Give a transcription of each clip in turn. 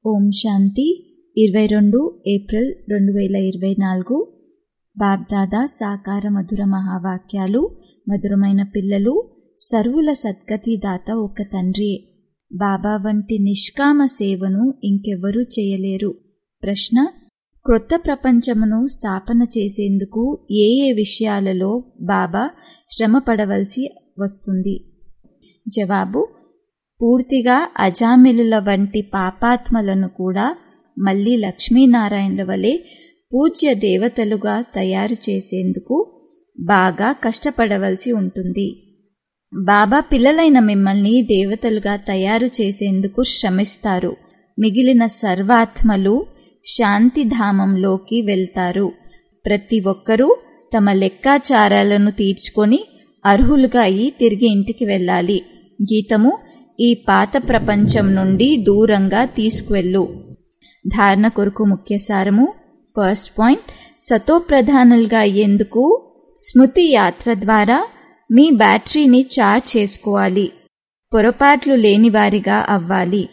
ఓం శాంతి ఇరవై రెండు ఏప్రిల్ రెండు వేల ఇరవై నాలుగు బాబ్దాదా సాకార మధుర మహావాక్యాలు మధురమైన పిల్లలు సర్వుల సద్గతి దాత ఒక తండ్రియే బాబా వంటి నిష్కామ సేవను ఇంకెవ్వరూ చేయలేరు ప్రశ్న క్రొత్త ప్రపంచమును స్థాపన చేసేందుకు ఏ ఏ విషయాలలో బాబా శ్రమ పడవలసి వస్తుంది జవాబు పూర్తిగా అజామిలుల వంటి పాపాత్మలను కూడా మళ్ళీ లక్ష్మీనారాయణల వలె పూజ్య దేవతలుగా తయారు చేసేందుకు బాగా కష్టపడవలసి ఉంటుంది బాబా పిల్లలైన మిమ్మల్ని దేవతలుగా తయారు చేసేందుకు శ్రమిస్తారు మిగిలిన సర్వాత్మలు శాంతిధామంలోకి వెళ్తారు ప్రతి ఒక్కరూ తమ లెక్కాచారాలను తీర్చుకొని అర్హులుగా అయి తిరిగి ఇంటికి వెళ్ళాలి గీతము ఈ పాత ప్రపంచం నుండి దూరంగా తీసుకువెళ్ళు ధారణ కొరకు ముఖ్య సారము ఫస్ట్ పాయింట్ సతోప్రధానులుగా అయ్యేందుకు స్మృతి యాత్ర ద్వారా మీ బ్యాటరీని చార్జ్ చేసుకోవాలి పొరపాట్లు లేని వారిగా అవ్వాలి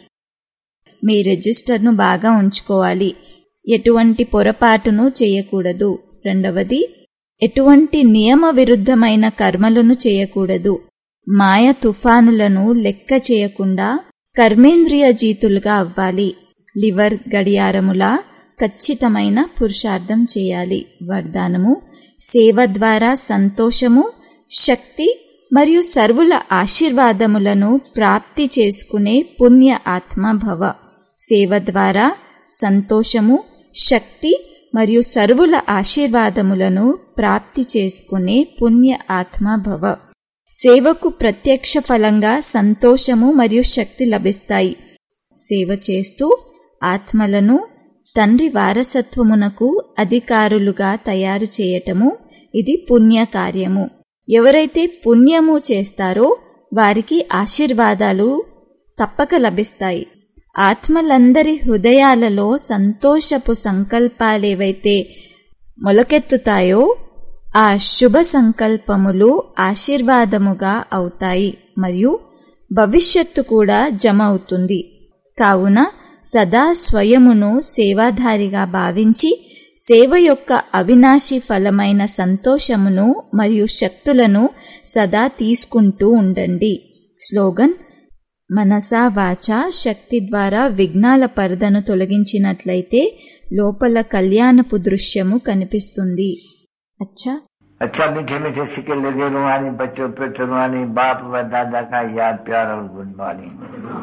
మీ రిజిస్టర్ను బాగా ఉంచుకోవాలి ఎటువంటి పొరపాటును చేయకూడదు రెండవది ఎటువంటి నియమ విరుద్ధమైన కర్మలను చేయకూడదు మాయ తుఫానులను లెక్క చేయకుండా కర్మేంద్రియ జీతులుగా అవ్వాలి లివర్ గడియారములా ఖచ్చితమైన పురుషార్థం చేయాలి వరదానము సేవ ద్వారా సంతోషము శక్తి మరియు సర్వుల ఆశీర్వాదములను ప్రాప్తి చేసుకునే పుణ్య ఆత్మ భవ సేవ ద్వారా సంతోషము శక్తి మరియు సర్వుల ఆశీర్వాదములను ప్రాప్తి చేసుకునే పుణ్య ఆత్మ భవ సేవకు ప్రత్యక్ష ఫలంగా సంతోషము మరియు శక్తి లభిస్తాయి సేవ చేస్తూ ఆత్మలను తండ్రి వారసత్వమునకు అధికారులుగా తయారు చేయటము ఇది పుణ్య కార్యము ఎవరైతే పుణ్యము చేస్తారో వారికి ఆశీర్వాదాలు తప్పక లభిస్తాయి ఆత్మలందరి హృదయాలలో సంతోషపు సంకల్పాలేవైతే మొలకెత్తుతాయో ఆ శుభ సంకల్పములు ఆశీర్వాదముగా అవుతాయి మరియు భవిష్యత్తు కూడా జమ అవుతుంది కావున సదా స్వయమును సేవాధారిగా భావించి సేవ యొక్క అవినాశి ఫలమైన సంతోషమును మరియు శక్తులను సదా తీసుకుంటూ ఉండండి స్లోగన్ మనసా వాచ శక్తి ద్వారా విఘ్నాల పరదను తొలగించినట్లయితే లోపల కళ్యాణపు దృశ్యము కనిపిస్తుంది అచ్చా अच्छा मीठे मीठे सिक्के लगे रुहानी बच्चों पे रुहानी बाप व दादा का याद प्यार और गुड मॉर्निंग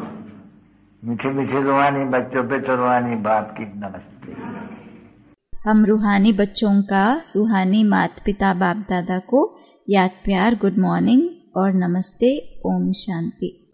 मीठे मीठे रुहानी बच्चों पे रुहानी बाप की नमस्ते हम रूहानी बच्चों का रूहानी माता पिता बाप दादा को याद प्यार गुड मॉर्निंग और नमस्ते ओम शांति